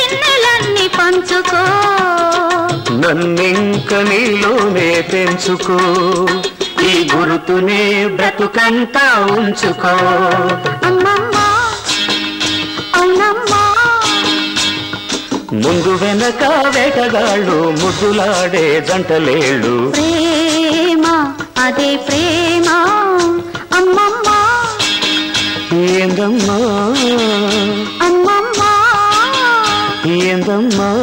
వెన్నెలన్నీ పంచుకో నన్నింక నీలోనే పెంచుకో ఈ గురుతునే బ్రతుకంతా ఉంచుకో అమ్మమ్మా అవునమ్మా ముందు వెనక వేటగాళ్ళు ముద్దులాడే జంటలేళ్ళు ప్రేమ అదే ప్రేమ అమ్మమ్మా ఏందమ్మా అమ్మమ్మా ఏందమ్మా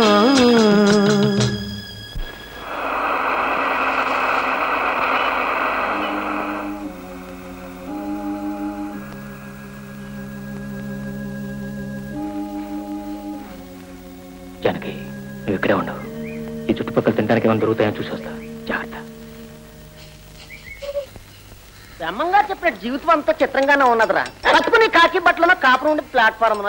జానకి నువ్వు ఇక్కడే ఉండవు ఈ చుట్టుపక్కల తినడానికి ఏమైనా దొరుకుతాయని చూసి వస్తా జాగ్రత్త బ్రహ్మంగా చెప్పినట్టు జీవితం అంతా చిత్రంగానే ఉన్నదిరా కట్టుకుని కాకి బట్టలను కాపురం ఉండి ప్లాట్ఫారం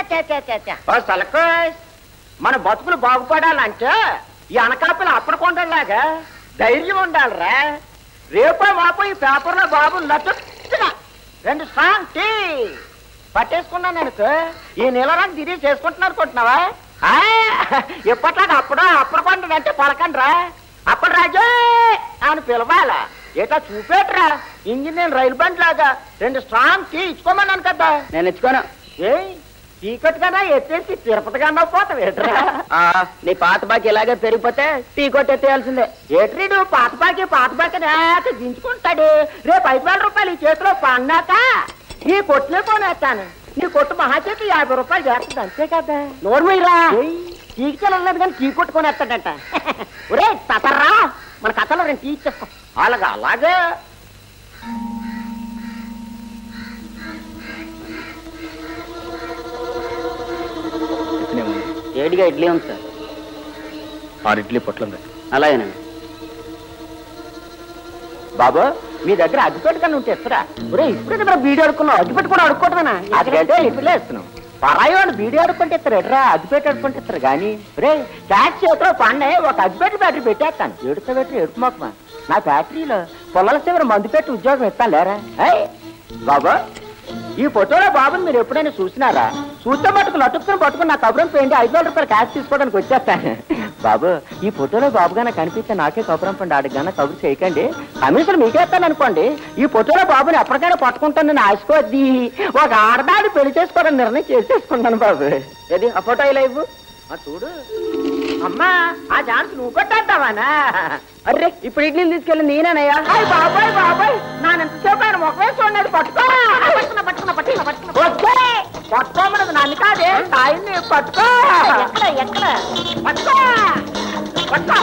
మన బతుకులు బాగుపడాలంటే ఈ అనకాపల అప్పటి కొండలాగా ధైర్యం ఉండాలిరా రేపో మాపో ఈ పేపర్లో బాబు నచ్చుగా రెండు సాంగ్ టీ పట్టేసుకున్నాను అనుకో ఈ నెలరాన్ని తిరిగి చేసుకుంటున్నారు అనుకుంటున్నావా ఆ, ఇప్పట్లాగా అప్పుడు అప్పుడు కొండంటే పలకండ్రా అప్పుడు రాజే అని పిలవాలా ఏటా చూపేట్రా ఇంజనీర్ రైలు బండి లాగా రెండు స్ట్రాంగ్ టీ ఇచ్చుకోమన్నాను కదా నేను ఇచ్చుకోను ఏ టీకెట్ కదా ఎత్తేసి తిరుపతి కన్నా పోతావు ఏట్రా నీ పాత బాకి ఇలాగే పెరిగిపోతే టీ కొట్టి ఎత్తేయాల్సిందే ఏట్రీడు పాత బాకి పాత బాకి నాక దించుకుంటాడు రేపు ఐదు వేల రూపాయలు ఈ చేతిలో పన్నాక నీ కొట్టులే పోనేస్తాను నీ కొట్టు మహాచేతి యాభై రూపాయలు చేస్తుంది అంతే కదా నోర్మయ్యరా టీకి చెల్లలేదు కానీ టీ కొట్టుకొని వేస్తాడంట ఒరే తతర్రా మన కథలో రెండు టీ ఇచ్చేస్తాం అలాగా అలాగే ఏడిగా ఇడ్లీ ఉంది సార్ ఆరు ఇడ్లీ పొట్లం పెట్టు అలాగేనండి బాబు మీ దగ్గర అగ్గిపెట్టు కన్నా ఉంటే ఇస్తారా ఒరే ఇప్పుడు మనం బీడీ అడుక్కున్నావు అగ్గిపెట్టు కూడా అడుక్కోవడమేనా అదికంటే ఇప్పుడే ఇస్తున్నాం పరాయి వాడు బీడీ అడుక్కుంటే ఇస్తారు ఎట్రా అగ్గిపెట్టు అడుక్కుంటే ఇస్తారు కానీ రే ట్యాక్సీ చేతిలో పండే ఒక అగ్గిపెట్టు బ్యాటరీ పెట్టేస్తాను ఎడుత పెట్టి ఎడుపు మాకు నా ఫ్యాక్టరీలో పొలాల చివరి మందు పెట్టి ఉద్యోగం ఇస్తాను లేరా ఏయ్, బాబు ఈ ఫోటోలో బాబుని మీరు ఎప్పుడైనా చూసినారా చూస్తే మటుకు లటుక్కుని పట్టుకుని నా కబురం పోయింది ఐదు వేల రూపాయలు క్యాష్ తీసుకోవడానికి వచ్చేస్తాను బాబు ఈ ఫోటోలో బాబుగానే కనిపిస్తే నాకే కబురం పండి ఆడిగానే కబురు చేయకండి కమిషన్ మీకేస్తాను అనుకోండి ఈ ఫోటోలో బాబుని ఎప్పటికైనా పట్టుకుంటానని ఆశకోద్ది ఒక ఆడదాన్ని పెళ్లి చేసుకోవడం నిర్ణయం చేసేసుకున్నాను బాబు ఏది ఆ ఫోటో ఇలా ఇవ్వు ఆ చూడు అమ్మా ఆ ఛాన్స్ నువ్వు కొట్టేద్దావానా అర్రే ఇప్పుడు ఇడ్లీలు తీసుకెళ్ళి నేనేనయ్యా అయ్య బాబాయ్ బాబాయ్ నానెంతసేపు ఆయన ముఖమే చూడండి పట్టుకో పట్టుకున్నా పట్టుకున్నా పట్టుకున్నా పట్టుకున్నా వద్దే పట్టుకోమన్నది నన్ను కాదే తాయిని పట్టుకో ఎక్కడ ఎక్కడ పట్టుకో పట్టుకో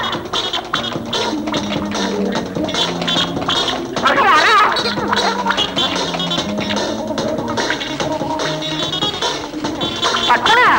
పట్టుకురారా? పట్టుకోరా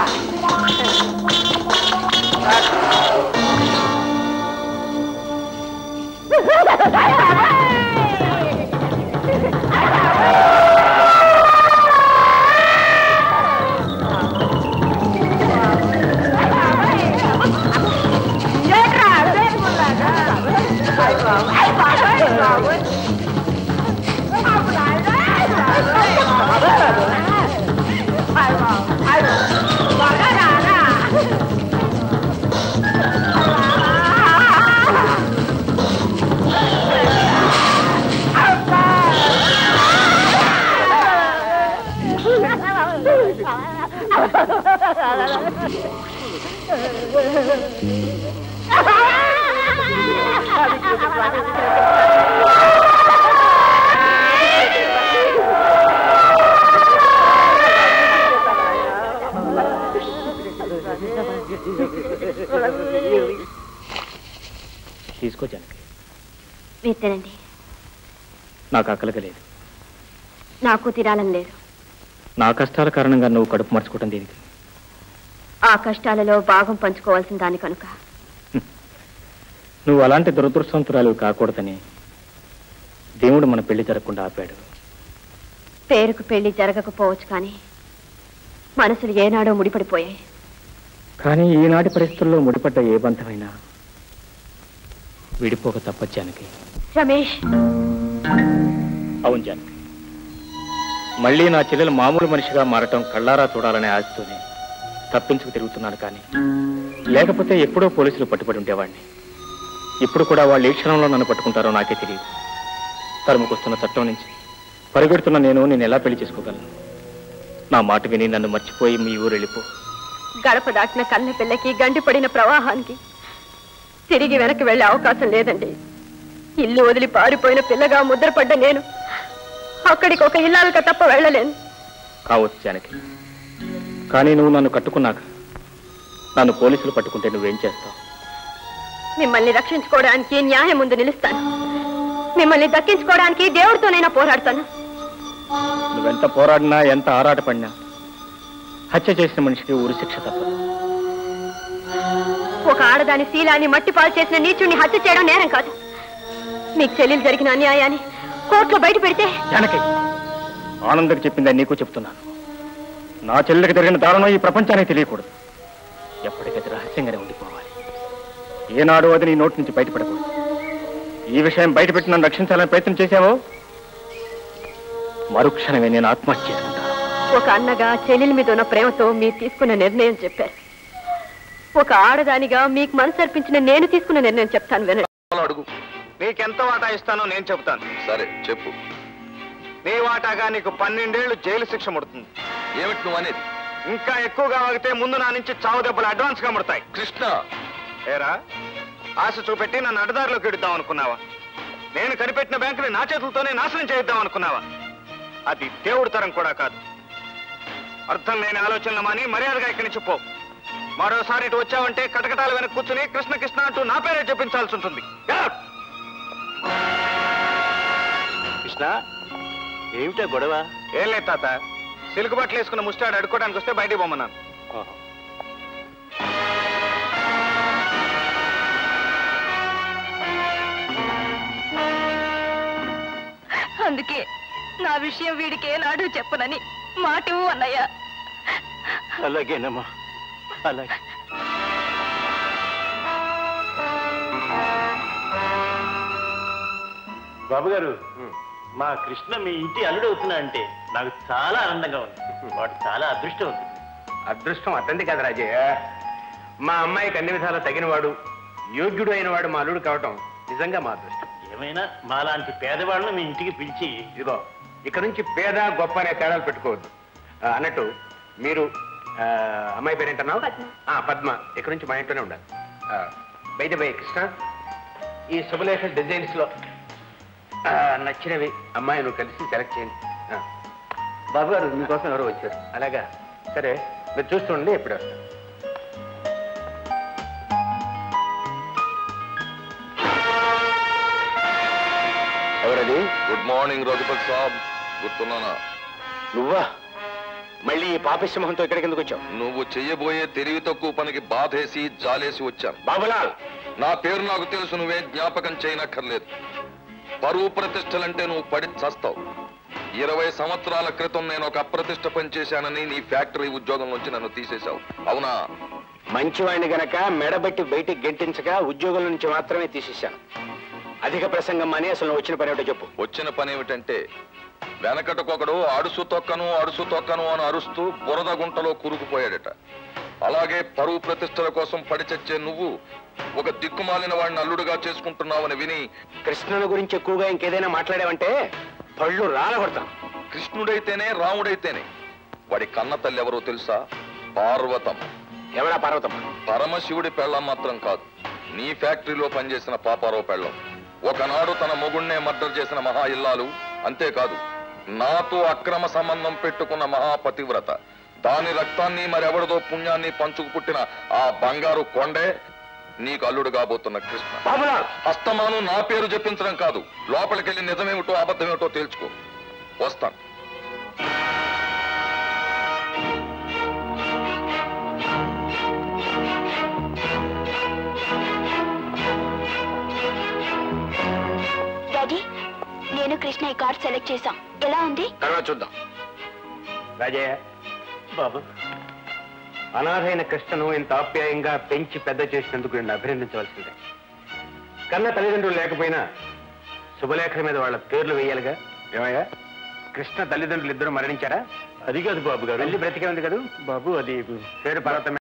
తీసుకో జానకి మీరు తినండి నాకు ఆకలిగా లేదు నాకు తినాలని లేదు నా కష్టాల కారణంగా నువ్వు కడుపు మర్చుకోవటం దీనికి ఆ కష్టాలలో భాగం పంచుకోవాల్సిన దాని కనుక నువ్వు అలాంటి దురదృష్టవంతురాలు కాకూడదని దేవుడు మన పెళ్లి జరగకుండా ఆపాడు పేరుకు పెళ్లి జరగకపోవచ్చు కానీ మనసులు ఏనాడో ముడిపడిపోయాయి కానీ ఈనాటి పరిస్థితుల్లో ముడిపడ్డ ఏ బంధమైనా విడిపోక తప్పదు జానకి రమేష్ అవును జానకి మళ్ళీ నా చెల్లెలు మామూలు మనిషిగా మారటం కళ్ళారా చూడాలనే ఆశతోనే తప్పించుకు తిరుగుతున్నాను కానీ లేకపోతే ఎప్పుడో పోలీసులు పట్టుబడి ఉండేవాడిని ఇప్పుడు కూడా వాళ్ళు ఏ క్షణంలో నన్ను పట్టుకుంటారో నాకే తెలియదు తరుముకొస్తున్న చట్టం నుంచి పరిగెడుతున్న నేను నేను ఎలా పెళ్లి చేసుకోగలను నా మాట విని నన్ను మర్చిపోయి మీ ఊరు వెళ్ళిపో గడప దాటిన కన్నె పిల్లకి గండి పడిన ప్రవాహానికి తిరిగి వెనక్కి వెళ్ళే అవకాశం లేదండి ఇల్లు వదిలి పారిపోయిన పిల్లగా ముద్రపడ్డ నేను అక్కడికి ఒక ఇల్లాలక తప్ప వెళ్ళలేను కావచ్చు జానకి కానీ నువ్వు నన్ను కట్టుకున్నాక నన్ను పోలీసులు పట్టుకుంటే నువ్వేం చేస్తావు మిమ్మల్ని రక్షించుకోవడానికి న్యాయం ముందు నిలుస్తాను మిమ్మల్ని దక్కించుకోవడానికి దేవుడితోనైనా పోరాడతాను నువ్వెంత పోరాడినా ఎంత ఆరాటపడినా హత్య చేసిన మనిషికి ఉరి శిక్ష తప్పదు ఒక ఆడదాని శీలాన్ని మట్టిపాలు చేసిన నీచుడిని హత్య చేయడం నేరం కాదు మీకు చెల్లెలు జరిగిన అన్యాయాన్ని కోర్టులో బయట పెడితే జానకి ఆనందకి చెప్పిందే నీకు చెప్తున్నాను నా చెల్లెలకు జరిగిన దారుణం ఈ ప్రపంచానికి తెలియకూడదు ఎప్పటికది రహస్యంగానే ఉండిపోవాలి ఏనాడు అది నీ నోటి నుంచి బయటపడకూడదు ఈ విషయం బయటపెట్టి నన్ను రక్షించాలని ప్రయత్నం చేశావో మరుక్షణమే నేను ఆత్మహత్య చేసుకుంటాను ఒక అన్నగా చెల్లెల మీద ఉన్న ప్రేమతో మీరు తీసుకున్న నిర్ణయం చెప్పారు ఒక ఆడదానిగా మీకు మనసు అర్పించిన నేను తీసుకున్న నిర్ణయం చెప్తాను వినండి అడుగు నీకెంత వాటా ఇస్తానో నేను చెబుతాను సరే చెప్పు నీ వాటాగా నీకు పన్నెండేళ్లు జైలు శిక్ష ముడుతుంది ఏమిటి నువ్వు అనేది ఇంకా ఎక్కువగా వాగితే ముందు నా నుంచి చావు దెబ్బలు అడ్వాన్స్ గా ముడతాయి కృష్ణ ఏరా ఆశ చూపెట్టి నన్ను అడ్డదారిలోకి ఎడుద్దాం అనుకున్నావా నేను కనిపెట్టిన బ్యాంకుని నా చేతులతోనే నాశనం చేద్దాం అనుకున్నావా అది దేవుడి తరం కూడా కాదు అర్థం లేని ఆలోచనలు మాని మర్యాదగా ఇక్కడి నుంచి పో మరోసారి ఇటు వచ్చావంటే కటకటాల వెనక కూర్చుని కృష్ణ కృష్ణ అంటూ నా పేరే చెప్పించాల్సి ఉంటుంది Get out! కృష్ణ ఏమిటా గొడవ ఏం లేదు తాత సిలుకు బట్టలు వేసుకున్న ముస్టాడు అడుక్కోవడానికి వస్తే బయటికి పోమన్నాను అందుకే నా విషయం వీడికి ఏనాడు చెప్పనని మాటివు అన్నయ్య అలాగేనమ్మా అలాగే బాబు గారు మా కృష్ణ మీ ఇంటి అల్లుడు అవుతున్నా అంటే నాకు చాలా ఆనందంగా ఉంది వాడు చాలా అదృష్టం ఉంది అదృష్టం అతంది కదా రాజయ్య మా అమ్మాయికి అన్ని విధాలా తగినవాడు యోగ్యుడు అయిన వాడు మా అల్లుడు కావటం నిజంగా మా అదృష్టం ఏమైనా మాలాంటి పేదవాళ్ళని మీ ఇంటికి పిలిచి ఇదిగో ఇక నుంచి పేద గొప్ప అనే తేడాలు పెట్టుకోవద్దు ఆ, అన్నట్టు మీరు ఆ, అమ్మాయి పేరేంటన్నావు పద్మ. ఆ, పద్మ ఇక నుంచి మా ఇంట్లోనే ఉండాలి బయట బై కృష్ణ ఈ శుభలేఖ డిజైన్స్ లో ఆ, నచ్చినవి అమ్మాయి నువ్వు కలిసి సెలెక్ట్ చేయండి ఆ. బాబు గారు మీకోసం ఎవరో వచ్చారు అలాగా సరే మీరు చూస్తుండండి ఎప్పుడు వస్తారు ఎవరది గుడ్ మార్నింగ్ రఘుపతి సాబ్ గుర్తున్నానా నువ్వా మళ్ళీ ఈ పాపిష్య మొహంతో ఇక్కడికి ఎందుకు వచ్చావు నువ్వు చెయ్యబోయే తెలివి తక్కువ పనికి బాధేసి జాలేసి వచ్చాను బాబులాల్ నా పేరు నాకు తెలుసు నువ్వే జ్ఞాపకం చేయనక్కర్లేదు పరువు ప్రతిష్టలంటే నువ్వు పడి చస్తావు ఇరవై సంవత్సరాల క్రితం నేను ఒక అప్రతిష్ట పనిచేశానని నీ ఫ్యాక్టరీ ఉద్యోగం నుంచి నన్ను తీసేశావు అవునా మంచివాడిని గనక మెడబెట్టి బయటికి గెంటించగా ఉద్యోగం నుంచి మాత్రమే తీసేశాను అధిక ప్రసంగం అని అసలు నువ్వు వచ్చిన పని ఏమిటో చెప్పు వచ్చిన పని ఏమిటంటే వెనకటకొకడు అడుసు తొక్కను అడుసు తొక్కను అని అరుస్తూ బురద గుంటలో కూరుకుపోయాడట అలాగే పరువు ప్రతిష్టల కోసం పడి చచ్చే నువ్వు ఒక దిక్కుమాలిన వాడిని అల్లుడుగా చేసుకుంటున్నావని విని కృష్ణుని గురించి ఎక్కువగా ఇంకేదైనా మాట్లాడావంటే పళ్ళు రాలగొడతాను కృష్ణుడైతేనే రాముడైతేనే వాడి కన్న తల్లి ఎవరో తెలుసా పార్వతమ్మ ఎవరా పార్వతమ్మ పరమశివుడి పెళ్ళం మాత్రం కాదు నీ ఫ్యాక్టరీలో పనిచేసిన పాపారావు పెళ్ళం ఒకనాడు తన మొగుణ్ణే మర్డర్ చేసిన మహా ఇల్లాలు అంతేకాదు నాతో అక్రమ సంబంధం పెట్టుకున్న మహాపతివ్రత దాని రక్తాన్ని మరెవరిదో పుణ్యాన్ని పంచుకు పుట్టిన ఆ బంగారు కొండే నీకు అల్లుడు కాబోతున్న కృష్ణ బాబులాల్ హస్తమాను నా పేరు చెప్పించడం కాదు లోపలికెళ్ళి నిజమేమిటో అబద్ధమేమిటో తేల్చుకో వస్తాను డాడీ నేను కృష్ణ ఈ కార్డ్ సెలెక్ట్ చేశాం ఎలా ఉంది తర్వాత చూద్దాం రాజయ్య బాబు అనాథైన కృష్ణను ఇంత ఆప్యాయంగా పెంచి పెద్ద చేసినందుకు నేను అభినందించవలసిందే కన్న తల్లిదండ్రులు లేకపోయినా శుభలేఖల మీద వాళ్ళ పేర్లు వేయాలిగా ఏమయ్యా కృష్ణ తల్లిదండ్రులు ఇద్దరు మరణించారా అది కాదు బాబు గారు తల్లి బ్రతికే ఉంది కదా బాబు అది పేరు పర్వతం